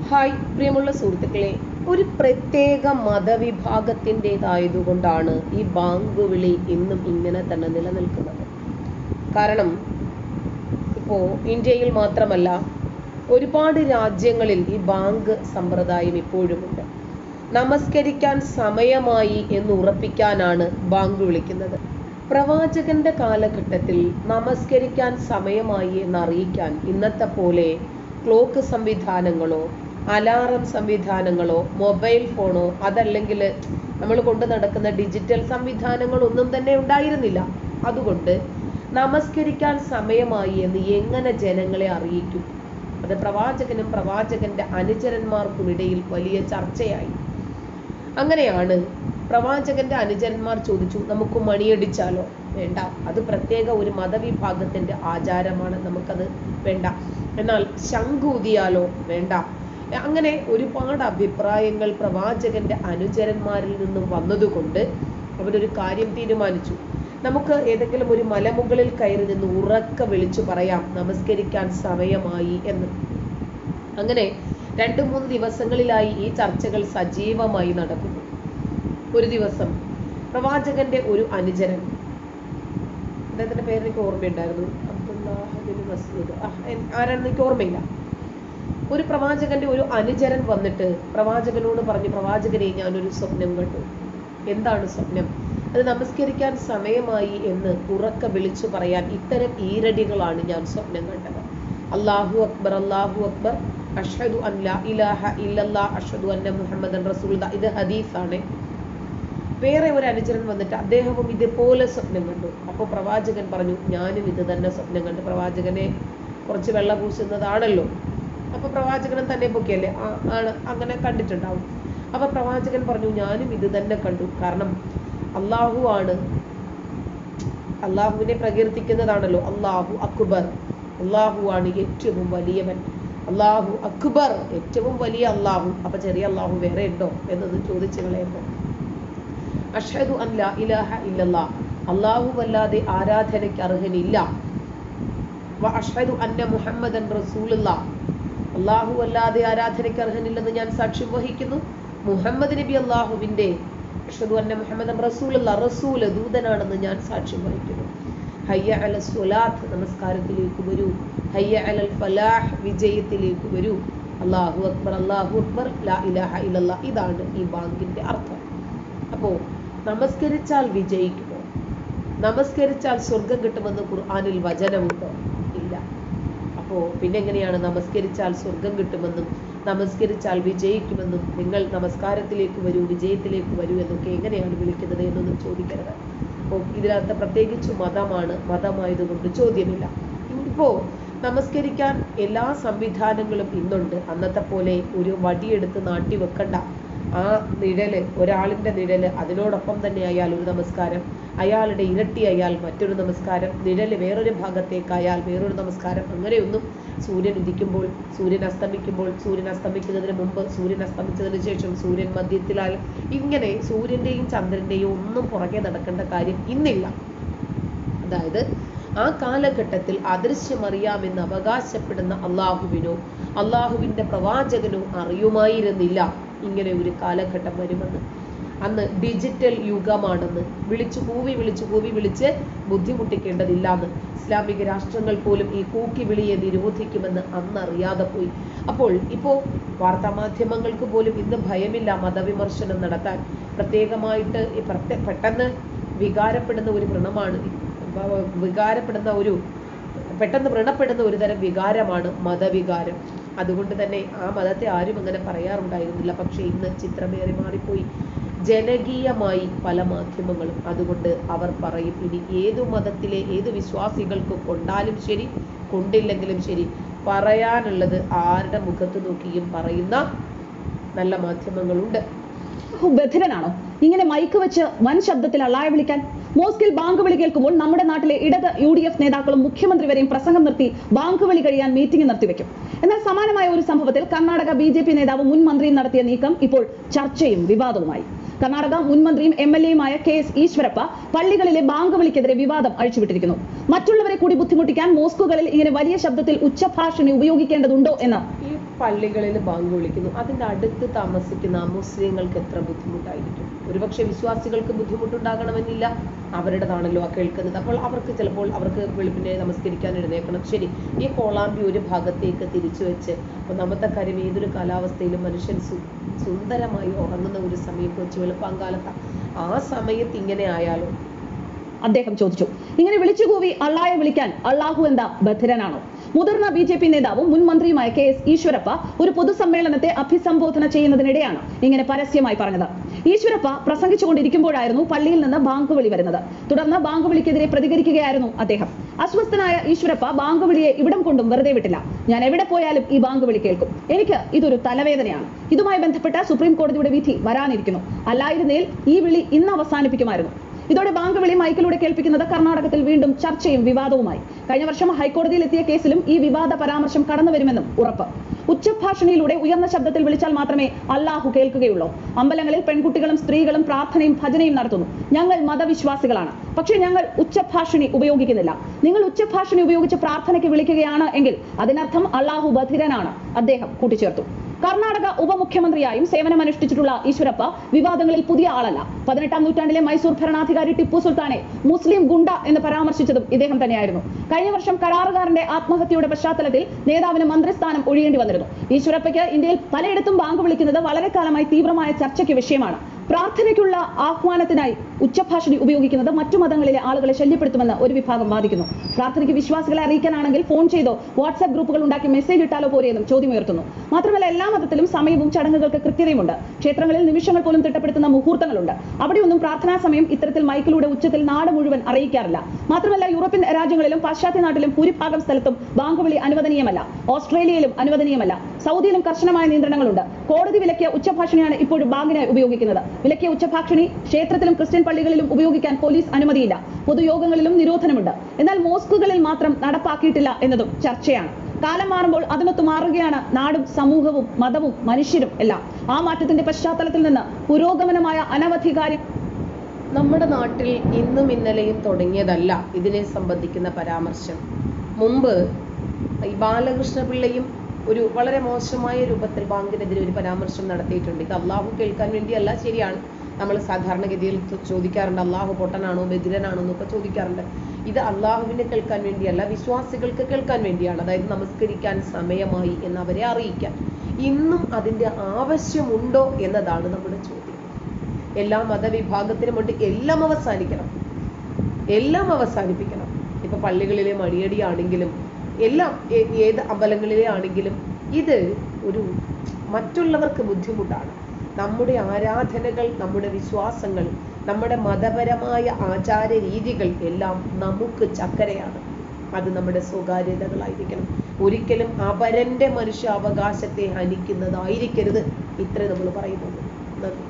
hi പ്രിയമുള്ള സുഹൃത്തുക്കളെ ഒരു പ്രത്യേക മതവിഭാഗത്തിൻ്റെതായതുകൊണ്ടാണ് ഈ ബാങ്ക് വിളി ഇന്നും ഇങ്ങനെ തന്നെ നിലനിൽക്കുന്നത് കാരണം ഇപ്പോൾ ഇന്ത്യയിൽ മാത്രമല്ല ഒരുപാട് രാജ്യങ്ങളിൽ ഈ ബാങ്ക് സമ്പ്രദായം ഇപ്പോഴുമുണ്ട് നമസ്കരിക്കാൻ സമയമായി എന്ന് ഉറപ്പിക്കാനാണ് ബാങ്ക് വിളിക്കുന്നത് പ്രവാചകന്റെ കാലഘട്ടത്തിൽ നമസ്കരിക്കാൻ സമയമായി എന്ന് അറിയിക്കാൻ ഇന്നത്തെ പോലെ ക്ലോക്ക് സംവിധാനങ്ങളോ അലാറം സംവിധാനങ്ങളോ മൊബൈൽ ഫോണോ അതല്ലെങ്കിൽ നമ്മൾ കൊണ്ട് നടക്കുന്ന ഡിജിറ്റൽ സംവിധാനങ്ങളൊന്നും തന്നെ ഉണ്ടായിരുന്നില്ല അതുകൊണ്ട് നമസ്കരിക്കാൻ സമയമായി എന്ന് എങ്ങനെ ജനങ്ങളെ അറിയിക്കും അത് പ്രവാചകനും പ്രവാചകന്റെ അനുചരന്മാർക്കുമിടയിൽ വലിയ ചർച്ചയായി അങ്ങനെയാണ് പ്രവാചകന്റെ അനുചരന്മാർ ചോദിച്ചു നമുക്ക് മണിയടിച്ചാലോ വേണ്ട അത് പ്രത്യേക ഒരു മതവിഭാഗത്തിന്റെ ആചാരമാണ് നമുക്കത് വേണ്ട എന്നാൽ ശംഖൂതിയാലോ വേണ്ട അങ്ങനെ ഒരുപാട് അഭിപ്രായങ്ങൾ പ്രവാചകന്റെ അനുചരന്മാരിൽ നിന്നും വന്നതുകൊണ്ട് അവരൊരു കാര്യം തീരുമാനിച്ചു നമുക്ക് ഏതെങ്കിലും ഒരു മലമുകളിൽ കയറി നിന്ന് ഉറക്ക വിളിച്ചു പറയാം നമസ്കരിക്കാൻ സമയമായി എന്ന് അങ്ങനെ രണ്ടു മൂന്ന് ദിവസങ്ങളിലായി ഈ ചർച്ചകൾ സജീവമായി നടക്കുന്നു ഒരു ദിവസം പ്രവാചകന്റെ ഒരു അനുചരൻ അദ്ദേഹത്തിന്റെ പേര് എനിക്ക് ഓർമ്മയുണ്ടായിരുന്നു അബ്ദുല്ലാഹിബിൻ മസ്ഊദ് ആ, എൻ- ആരാണെന്ന് എനിക്ക് ഓർമ്മയില്ല ഒരു പ്രവാചകന്റെ ഒരു അനുചരൻ വന്നിട്ട് പ്രവാചകനോട് പറഞ്ഞു പ്രവാചകനെ ഞാനൊരു സ്വപ്നം കണ്ടു എന്താണ് സ്വപ്നം അത് നമസ്കരിക്കാൻ സമയമായി എന്ന് ഉറക്ക വിളിച്ചു പറയാൻ ഇത്തരം ഈരടികളാണ് ഞാൻ സ്വപ്നം കണ്ടത് അള്ളാഹു അക്ബർ അള്ളാഹു അക്ബർ അഷ്ഹദു അൻ ലാ ഇലാഹ ഇല്ലല്ലാ അഷ്ഹദു അന്ന മുഹമ്മദൻ റസൂൽ ഇത് ഹദീസാണ് വേറെ ഒരു അനുചരൻ വന്നിട്ട് അദ്ദേഹവും ഇതുപോലെ സ്വപ്നം കണ്ടു അപ്പോൾ പ്രവാചകൻ പറഞ്ഞു ഞാനും ഇത് തന്നെ സ്വപ്നം കണ്ടു പ്രവാചകനെ കുറച്ച് വെള്ള പൂശുന്നതാണല്ലോ അപ്പൊ പ്രവാചകനും തന്നെ പൊക്കിയല്ലേ ആ, ആണ് അങ്ങനെ കണ്ടിട്ടുണ്ടാവും അപ്പൊ പ്രവാചകൻ പറഞ്ഞു ഞാനും ഇത് തന്നെ കണ്ടു കാരണം അള്ളാഹു ആണ് അള്ളാഹുവിനെ പ്രകീർത്തിക്കുന്നതാണല്ലോ അള്ളാഹു അക്ബർ അള്ളാഹു ആണ് ഏറ്റവും വലിയവൻ അള്ളാഹു അക്ബർ ഏറ്റവും വലിയ അള്ളാഹു അപ്പൊ ചെറിയ അള്ളാഹു വേറെ ഉണ്ടോ എന്നത് ചോദിച്ചു കളയുമ്പോൾ അഷ്ഹദു അൻ ലാ ഇലാഹ ഇല്ലല്ലാ അള്ളാഹു അല്ലാതെ ആരാധനയ്ക്ക് അർഹനില്ല വ അഷ്ഹദു അന്ന മുഹമ്മദൻ റസൂലുള്ള അള്ളാഹു അല്ലാതെ ആരാധനയ്ക്ക് അർഹനില്ലെന്ന് ഞാൻ സാക്ഷ്യം വഹിക്കുന്നു മുഹമ്മദ് നബി അള്ളാഹുവിന്റെ അഷ്ഹദു അന്ന മുഹമ്മദൻ റസൂലുള്ള റസൂല് ദൂതനാണെന്ന് ഞാൻ സാക്ഷ്യം വഹിക്കുന്നു ഹയ്യ അല സ്വലാത്ത് നമസ്കാരത്തിലേക്ക് വരൂ ഹയ്യ അലൽ ഫലാഹ് വിജയത്തിലേക്ക് വരൂ അള്ളാഹു അക്ബർ അള്ളാഹു അക്ബർ ലാ ഇലാഹ ഇല്ലല്ലാ ഇതാണ് ഈ ബാങ്കിന്റെ അർത്ഥം അപ്പോ നമസ്കരിച്ചാൽ വിജയിക്കുമോ നമസ്കരിച്ചാൽ സ്വർഗം കിട്ടുമെന്ന് ഖുർആനിൽ വചനമുണ്ടോ ഇല്ല അപ്പോ പിന്നെ എങ്ങനെയാണ് നമസ്കരിച്ചാൽ സ്വർഗം കിട്ടുമെന്നും നമസ്കരിച്ചാൽ വിജയിക്കുമെന്നും നിങ്ങൾ നമസ്കാരത്തിലേക്ക് വരൂ വിജയത്തിലേക്ക് വരൂ എന്നൊക്കെ എങ്ങനെയാണ് വിളിക്കുന്നത് എന്നൊന്നും ചോദിക്കരുത് അപ്പോൾ ഇതിനകത്ത് പ്രത്യേകിച്ച് മതമാണ് മതമായതുകൊണ്ട് ചോദ്യമില്ല ഇപ്പോ നമസ്കരിക്കാൻ എല്ലാ സംവിധാനങ്ങളും ഇന്നുണ്ട് അന്നത്തെ പോലെ ഒരു വടിയെടുത്ത് നാട്ടി വെക്കണ്ട ആ നിഴല് ഒരാളിന്റെ നിഴല് അതിനോടൊപ്പം തന്നെ അയാൾ ഒരു നമസ്കാരം അയാളുടെ ഇരട്ടി അയാൾ മറ്റൊരു നമസ്കാരം നിഴല് വേറൊരു ഭാഗത്തേക്ക് അയാൾ വേറൊരു നമസ്കാരം അങ്ങനെയൊന്നും സൂര്യൻ ഉദിക്കുമ്പോൾ സൂര്യൻ അസ്തമിക്കുമ്പോൾ സൂര്യൻ അസ്തമിക്കുന്നതിന് മുമ്പ് സൂര്യൻ അസ്തമിച്ചതിന് ശേഷം സൂര്യൻ മധ്യത്തിലാൽ ഇങ്ങനെ സൂര്യന്റെയും ചന്ദ്രന്റെയും ഒന്നും പുറകെ നടക്കേണ്ട കാര്യം ഇന്നില്ല അതായത് ആ കാലഘട്ടത്തിൽ അദൃശ്യമറിയാമെന്ന് അവകാശപ്പെടുന്ന അള്ളാഹുവിനോ അള്ളാഹുവിന്റെ പ്രവാചകനോ അറിയുമായിരുന്നില്ല ഇങ്ങനെ ഒരു കാലഘട്ടം വരുമെന്ന് അന്ന് ഡിജിറ്റൽ യുഗമാണെന്ന് വിളിച്ചു കൂവി വിളിച്ചു കൂവി വിളിച്ച് ബുദ്ധിമുട്ടിക്കേണ്ടതില്ല എന്ന് ഇസ്ലാമിക രാഷ്ട്രങ്ങൾ പോലും ഈ കൂക്കി വിളിയെ നിരോധിക്കുമെന്ന് അന്ന് അറിയാതെ പോയി അപ്പോൾ ഇപ്പോൾ വാർത്താ മാധ്യമങ്ങൾക്ക് പോലും ഇന്ന് ഭയമില്ല മതവിമർശനം നടത്താൻ പ്രത്യേകമായിട്ട് ഈ പ്രത്യ- പെട്ടെന്ന് വികാരപ്പെടുന്ന ഒരു വ്രണമാണ് വ- വികാരപ്പെടുന്ന ഒരു പെട്ടെന്ന് വ്രണപ്പെടുന്ന ഒരു തരം വികാരമാണ് മതവികാരം അതുകൊണ്ട് തന്നെ ആ മതത്തെ ആരും അങ്ങനെ പറയാറുണ്ടായിരുന്നില്ല പക്ഷെ ഇന്ന് ചിത്രമേറി മാറിപ്പോയി ജനകീയമായി പല മാധ്യമങ്ങളും അതുകൊണ്ട് അവർ പറയും ഇനി ഏതു മതത്തിലെ ഏത് വിശ്വാസികൾക്ക് കൊണ്ടാലും ശരി കൊണ്ടില്ലെങ്കിലും ശരി പറയാനുള്ളത് ആരുടെ മുഖത്ത് നോക്കിയും പറയുന്ന നല്ല മാധ്യമങ്ങളുണ്ട് ബധിരനാണോ ഇങ്ങനെ മൈക്ക് വെച്ച് വൻ ശബ്ദത്തിൽ അള്ളായ വിളിക്കാൻ മോസ്കിൽ ബാങ്ക് വിളി കേൾക്കുമ്പോൾ നമ്മുടെ നാട്ടിലെ ഇടത് യു ഡി എഫ് നേതാക്കളും മുഖ്യമന്ത്രി വരെയും പ്രസംഗം നിർത്തി ബാങ്ക് വിളി കഴിയാൻ മീറ്റിംഗ് നിർത്തിവെക്കും എന്നാൽ സമാനമായ ഒരു സംഭവത്തിൽ കർണാടക ബി ജെ പി നേതാവ് മുൻ മന്ത്രിയും നടത്തിയ നീക്കം ഇപ്പോൾ ചർച്ചയും വിവാദവുമായി കർണാടക മുൻ മന്ത്രിയും എം എൽ എയുമായ കെ എസ് ഈശ്വരപ്പ പള്ളികളിലെ ബാങ്ക് വിളിക്കെതിരെ വിവാദം അഴിച്ചുവിട്ടിരിക്കുന്നു മറ്റുള്ളവരെ കൂടി ബുദ്ധിമുട്ടിക്കാൻ മോസ്കുകളിൽ ഇങ്ങനെ വലിയ ശബ്ദത്തിൽ ഉച്ചഭാഷണി ഉപയോഗിക്കേണ്ടതുണ്ടോ എന്ന് ഈ പള്ളികളിൽ ബാങ്ക് വിളിക്കുന്നു അതിൻ്റെ അടുത്ത് താമസിക്കുന്ന മുസ്ലിങ്ങൾക്ക് എത്ര ബുദ്ധിമുട്ടായിരിക്കും ഒരുപക്ഷെ വിശ്വാസികൾക്ക് ബുദ്ധിമുട്ടുണ്ടാകണമെന്നില്ല അവരുടേതാണല്ലോ ആ കേൾക്കുന്നത് അപ്പോൾ അവർക്ക് ചിലപ്പോൾ അവർക്ക് വെളുപ്പിനെ നമസ്കരിക്കാൻ എഴുന്നേക്കണം ശരി ഈ കോളാമ്പി ഒരു ഭാഗത്തേക്ക് തിരിച്ചു വെച്ച് ഒന്നാമത്തെ കാര്യം ഏതൊരു കാലാവസ്ഥയിലും മനുഷ്യൻ സു സുന്ദരമായി ഉറങ്ങുന്ന ഒരു സമയം കൊച്ചു വെളുപ്പാങ്കാലത്താണ് ആ സമയത്ത് ഇങ്ങനെ ആയാലോ അദ്ദേഹം ചോദിച്ചു ഇങ്ങനെ വിളിച്ചുകൂവി അള്ളായെ വിളിക്കാൻ അള്ളാഹു എന്താ ബധിരനാണോ മുതിർന്ന ബി ജെ പി നേതാവും മുൻ മന്ത്രിയുമായ കെ എസ് ഈശ്വരപ്പ ഒരു പൊതുസമ്മേളനത്തെ അഭിസംബോധന ചെയ്യുന്നതിനിടെയാണ് ഇങ്ങനെ പരസ്യമായി പറഞ്ഞത് ഈശ്വരപ്പ പ്രസംഗിച്ചുകൊണ്ടിരിക്കുമ്പോഴായിരുന്നു പള്ളിയിൽ നിന്ന് ബാങ്ക് വിളി വരുന്നത് തുടർന്ന് ബാങ്ക് വിളിക്കെതിരെ പ്രതികരിക്കുകയായിരുന്നു അദ്ദേഹം അസ്വസ്ഥനായ ഈശ്വരപ്പ ബാങ്ക് വിളിയെ ഇവിടം കൊണ്ടും വെറുതെ വിട്ടില്ല ഞാൻ എവിടെ പോയാലും ഈ ബാങ്ക് വിളി കേൾക്കും എനിക്ക് ഇതൊരു തലവേദനയാണ് ഇതുമായി ബന്ധപ്പെട്ട സുപ്രീം കോടതിയുടെ വിധി വരാനിരിക്കുന്നു അല്ലായിരുന്നേൽ ഈ വിളി ഇന്ന് അവസാനിപ്പിക്കുമായിരുന്നു ഇതോടെ ബാങ്ക് വിളി മൈക്കിലൂടെ കേൾപ്പിക്കുന്നത് കർണാടകത്തിൽ വീണ്ടും ചർച്ചയും വിവാദവുമായി കഴിഞ്ഞ വർഷം ഹൈക്കോടതിയിൽ എത്തിയ കേസിലും ഈ വിവാദ പരാമർശം കടന്നു വരുമെന്നും ഉറപ്പ് ഉച്ചഭാഷണിയിലൂടെ ഉയർന്ന ശബ്ദത്തിൽ വിളിച്ചാൽ മാത്രമേ അല്ലാഹു കേൾക്കുകയുള്ളൂ അമ്പലങ്ങളിൽ പെൺകുട്ടികളും സ്ത്രീകളും പ്രാർത്ഥനയും ഭജനയും നടത്തുന്നു ഞങ്ങൾ മതവിശ്വാസികളാണ് പക്ഷേ ഞങ്ങൾ ഉച്ചഭാഷിണി ഉപയോഗിക്കുന്നില്ല നിങ്ങൾ ഉച്ചഭാഷിണി ഉപയോഗിച്ച് പ്രാർത്ഥനയ്ക്ക് വിളിക്കുകയാണ് എങ്കിൽ അതിനർത്ഥം അല്ലാഹു ബധിരനാണ് അദ്ദേഹം കൂട്ടിച്ചേർത്തു കർണാടക ഉപമുഖ്യമന്ത്രിയായും സേവനമനുഷ്ഠിച്ചിട്ടുള്ള ഈശ്വരപ്പ വിവാദങ്ങളിൽ പുതിയ ആളല്ല പതിനെട്ടാം നൂറ്റാണ്ടിലെ മൈസൂർ ഭരണാധികാരി ടിപ്പു സുൽത്താനെ മുസ്ലിം ഗുണ്ട എന്ന് പരാമർശിച്ചതും ഇദ്ദേഹം തന്നെയായിരുന്നു കഴിഞ്ഞ വർഷം കരാറുകാരന്റെ ആത്മഹത്യയുടെ പശ്ചാത്തലത്തിൽ നേതാവിന് മന്ത്രിസ്ഥാനം ഒഴിയേണ്ടി വന്നിരുന്നു ഈശ്വരപ്പയ്ക്ക് ഇന്ത്യയിൽ പലയിടത്തും ബാങ്ക് വിളിക്കുന്നത് വളരെ കാലമായി തീവ്രമായ ചർച്ചയ്ക്ക് വിഷയമാണ് പ്രാർത്ഥനയ്ക്കുള്ള ആഹ്വാനത്തിനായി ഉച്ചഭാഷണി ഉപയോഗിക്കുന്നത് മറ്റു മതങ്ങളിലെ ആളുകളെ ശല്യപ്പെടുത്തുമെന്ന് ഒരു വിഭാഗം വാദിക്കുന്നു പ്രാർത്ഥനയ്ക്ക് വിശ്വാസികളെ അറിയിക്കാനാണെങ്കിൽ ഫോൺ ചെയ്തോ വാട്സ്ആപ്പ് ഗ്രൂപ്പുകൾ ഉണ്ടാക്കി മെസ്സേജ് ഇട്ടാലോ പോരെയെന്നും ചോദ്യമുയർത്തുന്നു മാത്രമല്ല എല്ലാ മതത്തിലും സമയവും ചടങ്ങുകൾക്ക് കൃത്യതയുമുണ്ട് ക്ഷേത്രങ്ങളിൽ നിമിഷങ്ങൾ പോലും തിട്ടപ്പെടുത്തുന്ന മുഹൂർത്തങ്ങളുണ്ട് അവിടെയൊന്നും പ്രാർത്ഥനാ സമയം ഇത്തരത്തിൽ മൈക്കിലൂടെ ഉച്ചത്തിൽ നാട് മുഴുവൻ അറിയിക്കാറില്ല മാത്രമല്ല യൂറോപ്യൻ രാജ്യങ്ങളിലും പാശ്ചാത്യ നാട്ടിലും ഭൂരിഭാഗം സ്ഥലത്തും ബാങ്ക് വിളി അനുവദനീയമല്ല ഓസ്ട്രേലിയയിലും അനുവദനീയമല്ല സൗദിയിലും കർശനമായ നിയന്ത്രണങ്ങളുണ്ട് കോടതി വിലക്കിയ ഉച്ചഭാഷണിയാണ് ഇപ്പോഴും ബാങ്കിനായി ഉപയോഗിക്കുന്നത് വിലക്കിയ ഉച്ചഭാഷണി ക്ഷേത്രത്തിലും ക്രിസ്ത്യൻ പള്ളികളിലും ഉപയോഗിക്കാൻ പോലീസ് അനുമതിയില്ല പൊതുയോഗങ്ങളിലും നിരോധനമുണ്ട് എന്നാൽ മോസ്കുകളിൽ മാത്രം നടപ്പാക്കിയിട്ടില്ല എന്നതും ചർച്ചയാണ് കാലം മാറുമ്പോൾ അതിനൊത്ത് മാറുകയാണ് നാടും സമൂഹവും മതവും മനുഷ്യരും എല്ലാം ആ മാറ്റത്തിന്റെ പശ്ചാത്തലത്തിൽ നിന്ന് പുരോഗമനമായ അനവധി കാര്യം നമ്മുടെ നാട്ടിൽ ഇന്നും ഇന്നലെയും തുടങ്ങിയതല്ല ഇതിനെ സംബന്ധിക്കുന്ന പരാമർശം മുമ്പ് ഈ ബാലകൃഷ്ണ പിള്ളയും ഒരു വളരെ മോശമായ രൂപത്തിൽ ബാങ്കിനെതിരെ ഒരു പരാമർശം നടത്തിയിട്ടുണ്ട് ഇത് അള്ളാഹു കേൾക്കാൻ വേണ്ടിയല്ല ശരിയാണ് നമ്മൾ സാധാരണഗതിയിൽ ചോ- ചോദിക്കാറുണ്ട് അള്ളാഹു പൊട്ടനാണോ ബദിരനാണോ എന്നൊക്കെ ചോദിക്കാറുണ്ട് ഇത് അള്ളാഹുവിനെ കേൾക്കാൻ വേണ്ടിയല്ല വിശ്വാസികൾക്ക് കേൾക്കാൻ വേണ്ടിയാണ് അതായത് നമസ്കരിക്കാൻ സമയമായി എന്ന് അവരെ അറിയിക്കാൻ ഇന്നും അതിൻ്റെ ആവശ്യമുണ്ടോ എന്നതാണ് നമ്മുടെ ചോദ്യം എല്ലാ മതവിഭാഗത്തിനുമുണ്ട് എല്ലാം അവസാനിക്കണം എല്ലാം അവസാനിപ്പിക്കണം ഇപ്പൊ പള്ളികളിലെ മണിയടിയാണെങ്കിലും എല്ലാം ഏ- ഏത് അമ്പലങ്ങളിലെ ആണെങ്കിലും ഇത് ഒരു മറ്റുള്ളവർക്ക് ബുദ്ധിമുട്ടാണ് നമ്മുടെ ആരാധനകൾ നമ്മുടെ വിശ്വാസങ്ങൾ നമ്മുടെ മതപരമായ ആചാര രീതികൾ എല്ലാം നമുക്ക് ചക്കരയാണ് അത് നമ്മുടെ സ്വകാര്യതകളായിരിക്കണം ഒരിക്കലും അപരന്റെ മനുഷ്യാവകാശത്തെ ഹനിക്കുന്നതായിരിക്കരുത് ഇത്രേ നമ്മൾ പറയുന്നത് നന്ദി